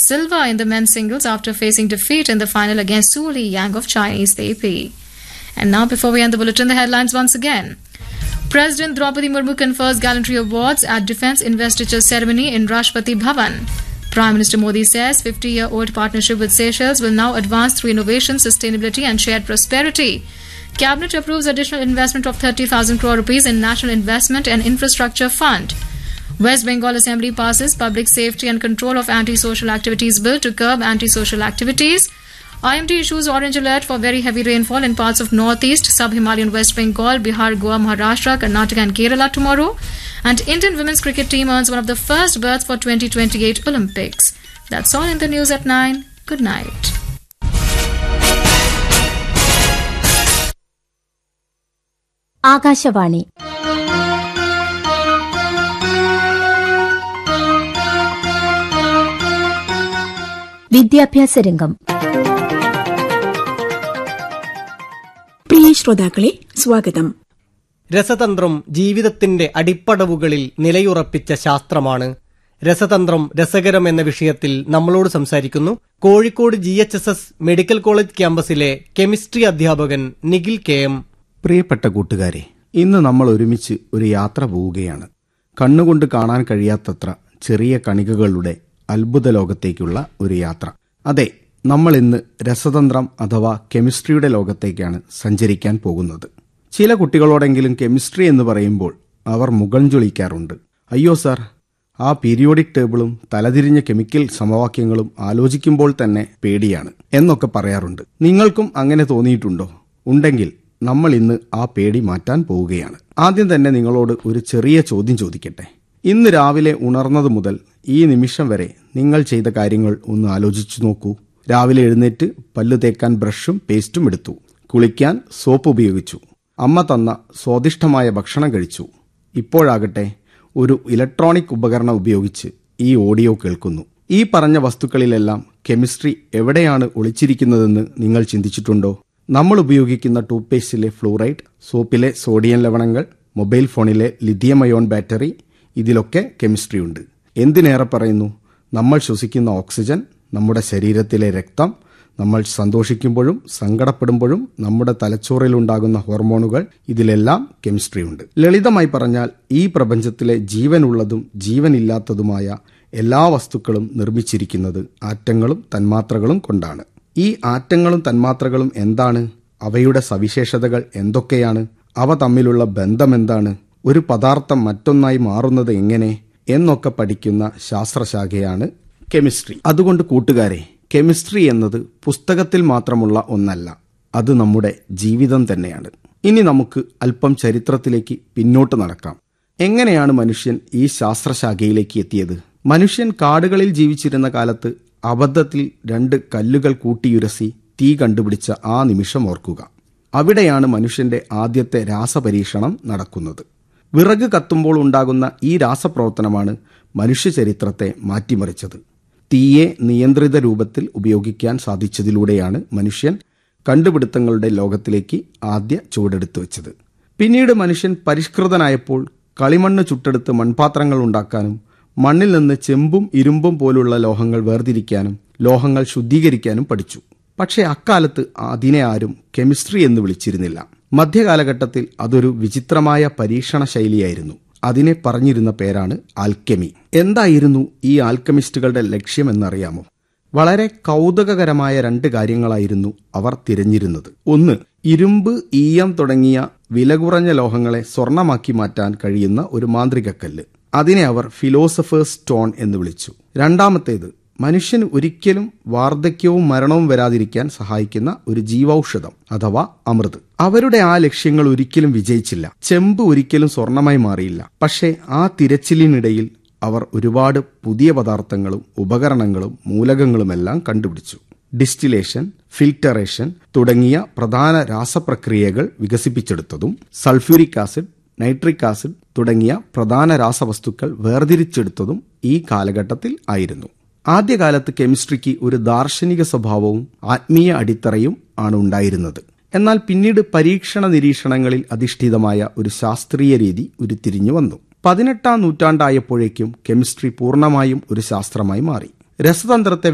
silver in the men's singles after facing defeat in the final against Su Li Yang of Chinese Taipei. And now, before we end the bulletin, the headlines once again. President Draupadi Murmu confers gallantry awards at defense investiture ceremony in Rashtrapati Bhavan. Prime Minister Modi says 50 year old partnership with Seychelles will now advance through innovation, sustainability, and shared prosperity. Cabinet approves additional investment of 30,000 crore rupees in National Investment and Infrastructure Fund. West Bengal Assembly passes Public Safety and Control of Anti-Social Activities Bill to curb anti-social activities. IMD issues orange alert for very heavy rainfall in parts of northeast, sub-Himalayan West Bengal, Bihar, Goa, Maharashtra, Karnataka and Kerala tomorrow. And Indian women's cricket team earns one of the first berths for 2028 Olympics. That's all in the news at 9. Good night. Akashvani വിദ്യാഭ്യാസ രംഗം പ്രിയ ശ്രോതാക്കളെ സ്വാഗതം രസതന്ത്രം ജീവിതത്തിന്റെ അടിപ്പടവുകളിൽ നിലയുറപ്പിച്ച ശാസ്ത്രമാണ് രസതന്ത്രം രസകരം എന്ന വിഷയത്തിൽ നമ്മളോട് സംസാരിക്കുന്നു Kozhikode G H S S medical college ക്യാമ്പസിലെ കെമിസ്ട്രി അധ്യാപകൻ നിഖിൽ കെ എം പ്രിയപ്പെട്ട കൂട്ടുകാരെ ഇന്ന് നമ്മൾ ഒരുമിച്ച് ഒരു യാത്ര പോവുകയാണ് കണ്ണുകൊണ്ട് കാണാൻ കഴിയാത്തത്ര ചെറിയ കണികകളുടെ അത്ഭുത ലോകത്തേക്കുള്ള ഒരു യാത്ര അതെ നമ്മൾ ഇന്ന് രസതന്ത്രം അഥവാ കെമിസ്ട്രിയുടെ ലോകത്തേക്കാണ് സഞ്ചരിക്കാൻ പോകുന്നത് ചില കുട്ടികളോടെങ്കിലും കെമിസ്ട്രി എന്ന് പറയുമ്പോൾ അവർ മുഖം ചൊളിക്കാറുണ്ട് അയ്യോ സാർ ആ പീരിയോഡിക് ടേബിളും തലതിരിഞ്ഞ കെമിക്കൽ സമവാക്യങ്ങളും ആലോചിക്കുമ്പോൾ തന്നെ പേടിയാണ് എന്നൊക്കെ പറയാറുണ്ട് നിങ്ങൾക്കും അങ്ങനെ തോന്നിയിട്ടുണ്ടോ ഉണ്ടെങ്കിൽ നമ്മൾ ഇന്ന് ആ പേടി മാറ്റാൻ പോവുകയാണ് ആദ്യം തന്നെ നിങ്ങളോട് ഒരു ചെറിയ ചോദ്യം ചോദിക്കട്ടെ ഇന്ന് രാവിലെ ഉണർന്നത് മുതൽ ഈ നിമിഷം വരെ നിങ്ങൾ ചെയ്ത കാര്യങ്ങൾ ഒന്ന് ആലോചിച്ചു നോക്കൂ രാവിലെ എഴുന്നേറ്റ് പല്ലു തേക്കാൻ ബ്രഷും പേസ്റ്റും എടുത്തു കുളിക്കാൻ സോപ്പ് ഉപയോഗിച്ചു അമ്മ തന്ന സ്വാദിഷ്ടമായ ഭക്ഷണം കഴിച്ചു ഇപ്പോഴാകട്ടെ ഒരു ഇലക്ട്രോണിക് ഉപകരണം ഉപയോഗിച്ച് ഈ ഓഡിയോ കേൾക്കുന്നു ഈ പറഞ്ഞ വസ്തുക്കളിലെല്ലാം കെമിസ്ട്രി എവിടെയാണ് ഒളിച്ചിരിക്കുന്നതെന്ന് നിങ്ങൾ ചിന്തിച്ചിട്ടുണ്ടോ നമ്മൾ ഉപയോഗിക്കുന്ന ടൂത്ത്പേസ്റ്റിലെ ഫ്ലൂറൈഡ് സോപ്പിലെ സോഡിയം ലവണങ്ങൾ മൊബൈൽ ഫോണിലെ ലിഥിയം അയോൺ ബാറ്ററി ഇതിലൊക്കെ കെമിസ്ട്രി ഉണ്ട് എന്തിനേറെ പറയുന്നു നമ്മൾ ശ്വസിക്കുന്ന ഓക്സിജൻ നമ്മുടെ ശരീരത്തിലെ രക്തം നമ്മൾ സന്തോഷിക്കുമ്പോഴും സങ്കടപ്പെടുമ്പോഴും നമ്മുടെ തലച്ചോറിലുണ്ടാകുന്ന ഹോർമോണുകൾ ഇതിലെല്ലാം കെമിസ്ട്രി ഉണ്ട് ലളിതമായി പറഞ്ഞാൽ ഈ പ്രപഞ്ചത്തിലെ ജീവനുള്ളതും ജീവനില്ലാത്തതുമായ എല്ലാ വസ്തുക്കളും നിർമ്മിച്ചിരിക്കുന്നത് ആറ്റങ്ങളും തന്മാത്രകളും കൊണ്ടാണ് ഈ ആറ്റങ്ങളും തന്മാത്രകളും എന്താണ് അവയുടെ സവിശേഷതകൾ എന്തൊക്കെയാണ് അവ തമ്മിലുള്ള ബന്ധമെന്താണ് ഒരു പദാർത്ഥം മറ്റൊന്നായി മാറുന്നത് എങ്ങനെ എന്നൊക്കെ പഠിക്കുന്ന ശാസ്ത്രശാഖയാണ് കെമിസ്ട്രി അതുകൊണ്ട് കൂട്ടുകാരെ കെമിസ്ട്രി എന്നത് പുസ്തകത്തിൽ മാത്രമുള്ള ഒന്നല്ല അത് നമ്മുടെ ജീവിതം തന്നെയാണ് ഇനി നമുക്ക് അല്പം ചരിത്രത്തിലേക്ക് പിന്നോട്ട് നടക്കാം എങ്ങനെയാണ് മനുഷ്യൻ ഈ ശാസ്ത്രശാഖയിലേക്ക് എത്തിയത് മനുഷ്യൻ കാടുകളിൽ ജീവിച്ചിരുന്ന കാലത്ത് അബദ്ധത്തിൽ രണ്ട് കല്ലുകൾ കൂട്ടിയുരസി തീ കണ്ടുപിടിച്ച ആ നിമിഷം ഓർക്കുക അവിടെയാണ് മനുഷ്യന്റെ ആദ്യത്തെ രാസപരീക്ഷണം നടക്കുന്നത് വിറക് കത്തുമ്പോൾ ഉണ്ടാകുന്ന ഈ രാസപ്രവർത്തനമാണ് മനുഷ്യചരിത്രത്തെ മാറ്റിമറിച്ചത് തീയെ നിയന്ത്രിത രൂപത്തിൽ ഉപയോഗിക്കാൻ സാധിച്ചതിലൂടെയാണ് മനുഷ്യൻ കണ്ടുപിടുത്തങ്ങളുടെ ലോകത്തിലേക്ക് ആദ്യ ചുവടെടുത്തു വെച്ചത് പിന്നീട് മനുഷ്യൻ പരിഷ്കൃതനായപ്പോൾ കളിമണ്ണ് ചുട്ടെടുത്ത് മൺപാത്രങ്ങൾ ഉണ്ടാക്കാനും മണ്ണിൽ നിന്ന് ചെമ്പും ഇരുമ്പും പോലുള്ള ലോഹങ്ങൾ വേർതിരിക്കാനും ലോഹങ്ങൾ ശുദ്ധീകരിക്കാനും പഠിച്ചു പക്ഷേ അക്കാലത്ത് അതിനെ ആരും കെമിസ്ട്രി എന്ന് വിളിച്ചിരുന്നില്ല മധ്യകാലഘട്ടത്തിൽ അതൊരു വിചിത്രമായ പരീക്ഷണ ശൈലിയായിരുന്നു അതിനെ പറഞ്ഞിരുന്ന പേരാണ് ആൽക്കെമി എന്തായിരുന്നു ഈ ആൽക്കമിസ്റ്റുകളുടെ ലക്ഷ്യമെന്നറിയാമോ വളരെ കൗതുകകരമായ രണ്ട് കാര്യങ്ങളായിരുന്നു അവർ തിരഞ്ഞിരുന്നത് ഒന്ന് ഇരുമ്പ് ഈയം തുടങ്ങിയ വില കുറഞ്ഞ ലോഹങ്ങളെ സ്വർണമാക്കി മാറ്റാൻ കഴിയുന്ന ഒരു മാന്ത്രികക്കല്ല് അതിനെ അവർ ഫിലോസഫേഴ്സ് സ്റ്റോൺ എന്ന് വിളിച്ചു രണ്ടാമത്തേത് മനുഷ്യന് ഒരിക്കലും വാർദ്ധക്യവും മരണവും വരാതിരിക്കാൻ സഹായിക്കുന്ന ഒരു ജീവൌഷധം അഥവാ അമൃത് അവരുടെ ആ ലക്ഷ്യങ്ങൾ ഒരിക്കലും വിജയിച്ചില്ല ചെമ്പ് ഒരിക്കലും സ്വർണമായി മാറിയില്ല പക്ഷേ ആ തിരച്ചിലിനിടയിൽ അവർ ഒരുപാട് പുതിയ പദാർത്ഥങ്ങളും ഉപകരണങ്ങളും മൂലകങ്ങളുമെല്ലാം കണ്ടുപിടിച്ചു ഡിസ്റ്റിലേഷൻ ഫിൽറ്ററേഷൻ തുടങ്ങിയ പ്രധാന രാസപ്രക്രിയകൾ വികസിപ്പിച്ചെടുത്തതും സൾഫ്യൂരിക് ആസിഡ് നൈട്രിക് ആസിഡ് തുടങ്ങിയ പ്രധാന രാസവസ്തുക്കൾ വേർതിരിച്ചെടുത്തതും ഈ കാലഘട്ടത്തിൽ ആയിരുന്നു ആദ്യകാലത്ത് കെമിസ്ട്രിക്ക് ഒരു ദാർശനിക സ്വഭാവവും ആത്മീയ അടിത്തറയും ആണ് ഉണ്ടായിരുന്നത് എന്നാൽ പിന്നീട് പരീക്ഷണ നിരീക്ഷണങ്ങളിൽ അധിഷ്ഠിതമായ ഒരു ശാസ്ത്രീയ രീതി ഉരുത്തിരിഞ്ഞു വന്നു പതിനെട്ടാം നൂറ്റാണ്ടായപ്പോഴേക്കും കെമിസ്ട്രി പൂർണ്ണമായും ഒരു ശാസ്ത്രമായി മാറി രസതന്ത്രത്തെ